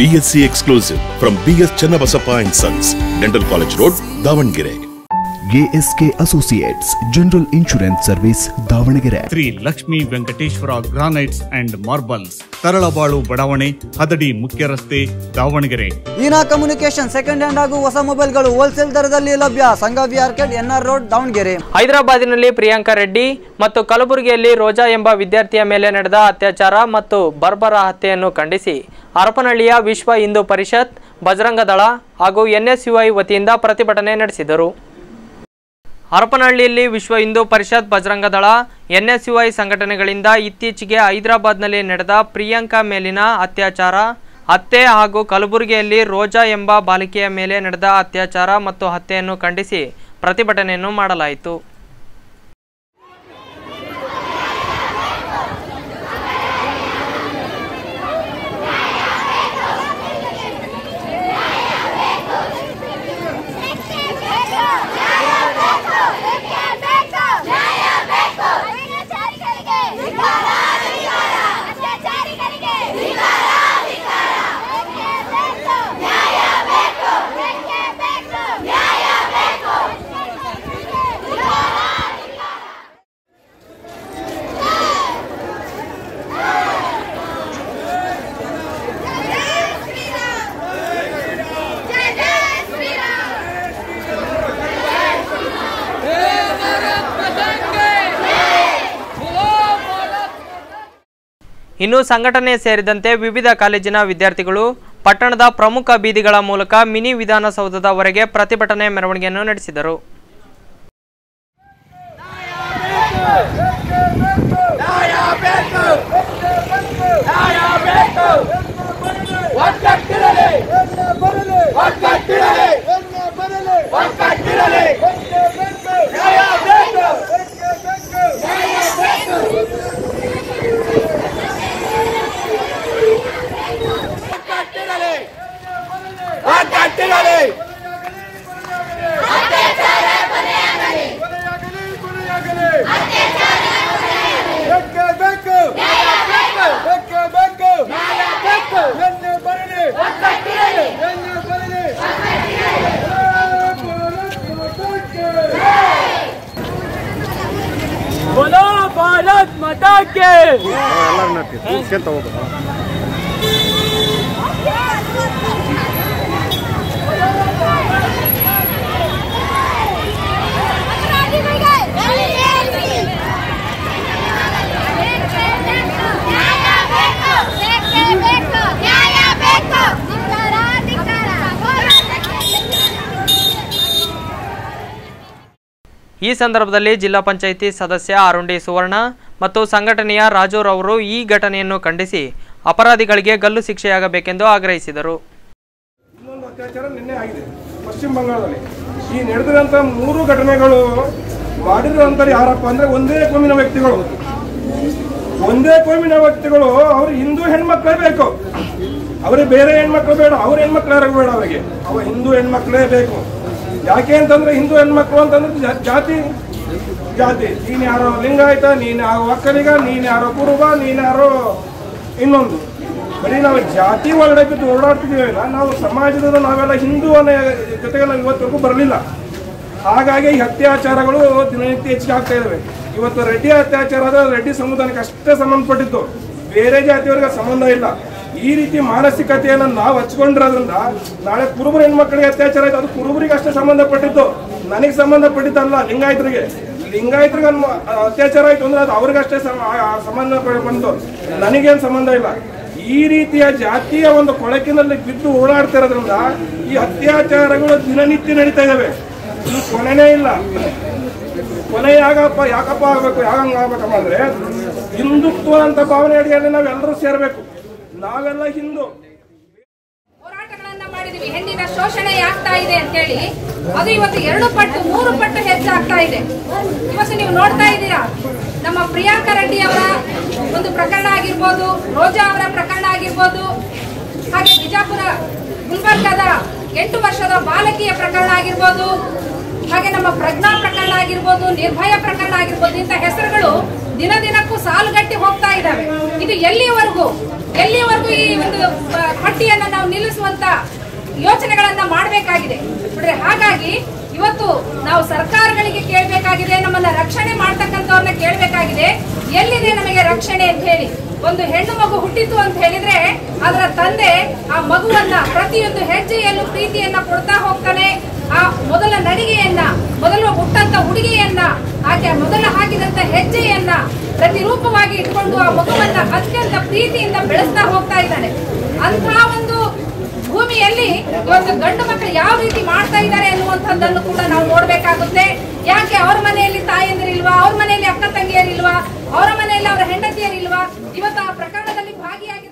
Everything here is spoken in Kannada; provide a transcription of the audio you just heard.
BSc exclusive from BS Channabasappa and Sons, Dental College Road, Davangere. ASK associates general insurance service Davangere Shri Lakshmi Venkateshwara granites and marbles Taralabalu ಬಡಾವಣೆ ಹದಡಿ ಮುಖ್ಯ ರಸ್ತೆ ದಾವಣಗೆರೆ ಈನಾ ಕಮ್ಯುನಿಕೇಶನ್ ಸೆಕೆಂಡ್ ಹ್ಯಾಂಡ್ ಹಾಗೂ ಹೊಸ ಮೊಬೈಲ್ಗಳು ಹೋಲ್ಸೇಲ್ ದರದಲ್ಲಿ ಲಭ್ಯ Sangavi arcade NR road Davangere ಹೈದರಾಬಾದಿನಲ್ಲಿ ಪ್ರಿಯಾಂಕಾ ರೆಡ್ಡಿ ಮತ್ತು ಕಲಬುರಗಿಯಲ್ಲಿ ರೋಜಾ ಎಂಬ ವಿದ್ಯಾರ್ಥಿಯ ಮೇಲೆ ನಡೆದ ಅತ್ಯಾಚಾರ ಮತ್ತು ಬರ್ಬರ ಹತ್ಯೆಯನ್ನು ಖಂಡಿಸಿ ಹರಪನಹಳ್ಳಿಯ ವಿಶ್ವ ಹಿಂದೂ ಪರಿಷತ್ ಬಜರಂಗ ದಳ ಹಾಗೂ ಎನ್ಎಸ್ಯುಐ ವತಿಯಿಂದ ಪ್ರತಿಭಟನೆ ನಡೆಸಿದರು ಹರಪನಹಳ್ಳಿಯಲ್ಲಿ ವಿಶ್ವ ಹಿಂದೂ ಪರಿಷತ್ ಬಜರಂಗ ದಳ ಎನ್ಎಸ್ಯುಐ ಸಂಘಟನೆಗಳಿಂದ ಇತ್ತೀಚೆಗೆ ಹೈದರಾಬಾದ್ನಲ್ಲಿ ನಡೆದ ಪ್ರಿಯಾಂಕಾ ಮೇಲಿನ ಅತ್ಯಾಚಾರ ಹತ್ಯೆ ಹಾಗೂ ಕಲಬುರಗಿಯಲ್ಲಿ ರೋಜಾ ಎಂಬ ಬಾಲಿಕೆಯ ಮೇಲೆ ನಡೆದ ಅತ್ಯಾಚಾರ ಮತ್ತು ಹತ್ಯೆಯನ್ನು ಖಂಡಿಸಿ ಪ್ರತಿಭಟನೆಯನ್ನು ಮಾಡಲಾಯಿತು ಇನ್ನು ಸಂಘಟನೆ ಸೇರಿದಂತೆ ವಿವಿಧ ಕಾಲೇಜಿನ ವಿದ್ಯಾರ್ಥಿಗಳು ಪಟ್ಟಣದ ಪ್ರಮುಖ ಬೀದಿಗಳ ಮೂಲಕ ಮಿನಿ ವಿಧಾನಸೌಧದವರೆಗೆ ಪ್ರತಿಭಟನೆ ಮೆರವಣಿಗೆಯನ್ನು ನಡೆಸಿದರು ಈ ಸಂದರ್ಭದಲ್ಲಿ ಜಿಲ್ಲಾ ಪಂಚಾಯಿತಿ ಸದಸ್ಯ ಆರುಂಡಿ ಸುವರ್ಣ ಮತ್ತು ಸಂಘಟನೆಯ ರಾಜುರವರು ಈ ಘಟನೆಯನ್ನು ಖಂಡಿಸಿ ಅಪರಾಧಿಗಳಿಗೆ ಗಲ್ಲು ಶಿಕ್ಷೆಯಾಗಬೇಕೆಂದು ಆಗ್ರಹಿಸಿದರು ಇನ್ನೊಂದು ಅತ್ಯಾಚಾರ ನಿನ್ನೆ ಆಗಿದೆ ಪಶ್ಚಿಮ ಬಂಗಾಳದಲ್ಲಿ ಈ ನಡೆದಿರುವಂತ ಮೂರು ಘಟನೆಗಳು ಮಾಡಿರುವಂತರು ಯಾರಪ್ಪ ಅಂದ್ರೆ ಒಂದೇ ಕೋಮಿನ ವ್ಯಕ್ತಿಗಳು ಒಂದೇ ಕೋಮಿನ ವ್ಯಕ್ತಿಗಳು ಅವ್ರು ಹಿಂದೂ ಹೆಣ್ಮಕ್ಳೇ ಬೇಕು ಅವ್ರಿಗೆ ಬೇರೆ ಹೆಣ್ಮಕ್ಳು ಬೇಡ ಅವ್ರ ಹೆಣ್ಮಕ್ಳು ಯಾರು ಬೇಡ ಅವರಿಗೆ ಅವ ಹಿಂದೂ ಹೆಣ್ಮಕ್ಳೇ ಬೇಕು ಯಾಕೆ ಅಂತಂದ್ರೆ ಹಿಂದೂ ಹೆಣ್ಮಕ್ಳು ಅಂತಂದ್ರೆ ಜಾ- ಜಾತಿ ಜಾತಿ ನೀನ್ ಯಾರೋ ಲಿಂಗಾಯತ ನೀನ್ ಯಾರೋ ಒಕ್ಕಲಿಗ ನೀನ್ ಯಾರೋ ಕುರುಬ ನೀನ್ ಯಾರೋ ಇನ್ನೊಂದು ಬರೀ ನಾವು ಜಾತಿ ಒಳಗಡೆ ಬಿದ್ದು ಓಡಾಡ್ತಿದ್ದೀವಲ್ಲ ನಾವು ಸಮಾಜದ ನಾವೆಲ್ಲ ಹಿಂದೂ ಅನ್ನೋ ಜೊತೆಗೆಲ್ಲ ಇವತ್ತವರೆಗೂ ಬರಲಿಲ್ಲ ಹಾಗಾಗಿ ಈ ಅತ್ಯಾಚಾರಗಳು ದಿನನಿತ್ಯ ಹೆಚ್ಚಿಗೆ ಆಗ್ತಾ ಇದಾವೆ ಇವತ್ತು ರೆಡ್ಡಿ ಅತ್ಯಾಚಾರ ಆದ್ರೆ ರೆಡ್ಡಿ ಸಮುದಾಯಕ್ಕೆ ಅಷ್ಟೇ ಸಂಬಂಧಪಟ್ಟಿದ್ದು ಬೇರೆ ಜಾತಿಯವರಿಗೆ ಸಂಬಂಧ ಇಲ್ಲ ಈ ರೀತಿ ಮಾನಸಿಕತೆಯನ್ನು ನಾವು ಹಚ್ಕೊಂಡಿರೋದ್ರಿಂದ ನಾಳೆ ಕುರುಬರ ಹೆಣ್ಮಕ್ಳಿಗೆ ಅತ್ಯಾಚಾರ ಆಯ್ತು ಅದು ಕುರುಬರಿಗೆ ಅಷ್ಟೇ ಸಂಬಂಧಪಟ್ಟಿದ್ದು ನನಗೆ ಸಂಬಂಧಪಟ್ಟಿದ್ದಲ್ಲ ಲಿಂಗಾಯತರಿಗೆ ಲಿಂಗಾಯತರಿಗೆ ಅನ್ಮ- ಅತ್ಯಾಚಾರ ಆಯ್ತು ಅಂದ್ರೆ ಅದು ಅವ್ರಿಗಷ್ಟೇ ಸಮ- ಆ- ಆ ಸಂಬಂಧ ಬಂತು ನನಗೇನು ಸಂಬಂಧ ಇಲ್ಲ ಈ ರೀತಿಯ ಜಾತಿಯ ಒಂದು ಕೊಳಕಿನಲ್ಲಿ ಬಿದ್ದು ಓಡಾಡ್ತಿರೋದ್ರಿಂದ ಈ ಅತ್ಯಾಚಾರಗಳು ದಿನನಿತ್ಯ ನಡೀತಾ ಇದಾವೆ ಇದು ಕೊನೆನೇ ಇಲ್ಲ ಕೊನೆ ಯಾಕಪ್ಪ ಯಾಕಪ್ಪ ಆಗ್ಬೇಕು ಯಾಕಂಗ ಆಗ್ಬೇಕಪ್ಪ ಅಂದ್ರೆ ಹಿಂದುತ್ವ ಅಂತ ಭಾವನೆ ಅಡಿಯಲ್ಲಿ ನಾವೆಲ್ಲರೂ ಸೇರ್ಬೇಕು ನಾವೆಲ್ಲ ಹಿಂದೂ ಹೋರಾಟಗಳನ್ನ ಮಾಡಿದೀವಿ ಹೆಣ್ಣಿನ ಶೋಷಣೆ ಆಗ್ತಾ ಇದೆ ಅಂತೇಳಿ ಅದು ಇವತ್ತು ಎರಡು ಪಟ್ಟು ಮೂರು ಪಟ್ಟು ಹೆಚ್ಚಾಗ್ತಾ ಇದೆ ಇವತ್ತು ನೀವು ನೋಡ್ತಾ ಇದ್ದೀರಾ ನಮ್ಮ ಪ್ರಿಯಾಂಕಾ ರೆಡ್ಡಿ ಅವರ ಒಂದು ಪ್ರಕರಣ ಆಗಿರ್ಬೋದು ರೋಜಾ ಅವರ ಪ್ರಕರಣ ಆಗಿರ್ಬೋದು ಹಾಗೆ ಬಿಜಾಪುರ ಗುಲ್ಬರ್ಗದ ಎಂಟು ವರ್ಷದ ಬಾಲಕಿಯ ಪ್ರಕರಣ ಆಗಿರ್ಬೋದು ಹಾಗೆ ನಮ್ಮ ಪ್ರಜ್ಞಾ ಪ್ರಕರಣ ಆಗಿರ್ಬೋದು ನಿರ್ಭಯ ಪ್ರಕರಣ ಆಗಿರ್ಬೋದು ಇಂಥ ಹೆಸರುಗಳು ದಿನ ದಿನಕ್ಕೂ ಸಾಲುಗಟ್ಟಿ ಹೋಗ್ತಾ ಇದ್ದಾವೆ ಇದು ಎಲ್ಲಿಯವರೆಗೂ ಎಲ್ಲಿವರೆಗೂ ಈ ಒಂದು ಪ- ಪಟ್ಟಿಯನ್ನ ನಾವು ನಿಲ್ಲಿಸುವಂತ ಯೋಚನೆಗಳನ್ನ ಮಾಡಬೇಕಾಗಿದೆ ಬಿಡ್ರೆ ಹಾಗಾಗಿ ಇವತ್ತು ನಾವು ಸರ್ಕಾರಗಳಿಗೆ ಕೇಳಬೇಕಾಗಿದೆ ನಮ್ಮನ್ನ ರಕ್ಷಣೆ ಮಾಡ್ತಕ್ಕಂಥವ್ರನ್ನ ಕೇಳಬೇಕಾಗಿದೆ ಎಲ್ಲಿದೆ ನಮಗೆ ರಕ್ಷಣೆ ಅಂತ ಹೇಳಿ ಒಂದು ಹೆಣ್ಣು ಮಗು ಹುಟ್ಟಿತು ಅಂತ ಹೇಳಿದ್ರೆ ಅದರ ತಂದೆ ಆ ಮಗುವನ್ನ ಪ್ರತಿಯೊಂದು ಹೆಜ್ಜೆಯಲ್ಲೂ ಪ್ರೀತಿಯನ್ನ ಕೊಡ್ತಾ ಹೋಗ್ತಾನೆ ಆ ಮೊದಲ ನಡಿಗೆಯನ್ನ ಮೊದಲು ಹುಟ್ಟಂತ ಹುಡುಗಿಯನ್ನ ಆಕೆ ಮೊದಲ ಹಾಕಿದಂತ ಹೆಜ್ಜೆಯನ್ನ ಪ್ರತಿರೂಪವಾಗಿ ಇಟ್ಕೊಂಡು ಆ ಮಗುವನ್ನ ಅತ್ಯಂತ ಪ್ರೀತಿಯಿಂದ ಬೆಳೆಸ್ತಾ ಹೋಗ್ತಾ ಇದ್ದಾನೆ ಅಂತ ಒಂದು ಭೂಮಿಯಲ್ಲಿ ಇವತ್ತು ಗಂಡು ಮಕ್ಕಳು ಯಾವ ರೀತಿ ಮಾಡ್ತಾ ಇದ್ದಾರೆ ಅನ್ನುವಂಥದ್ದನ್ನು ಕೂಡ ನಾವು ನೋಡ್ಬೇಕಾಗುತ್ತೆ ಯಾಕೆ ಅವ್ರ ಮನೆಯಲ್ಲಿ ತಾಯಂದಿರಿಲ್ವಾ ಅವ್ರ ಮನೆಯಲ್ಲಿ ಅಕ್ಕ ತಂಗಿಯರಿಲ್ವಾ ಅವರ ಮನೆಯಲ್ಲಿ ಅವರ ಹೆಂಡತಿಯರಿಲ್ವಾ ಇವತ್ತು ಆ ಪ್ರಕರಣದಲ್ಲಿ ಭಾಗಿಯಾಗಿ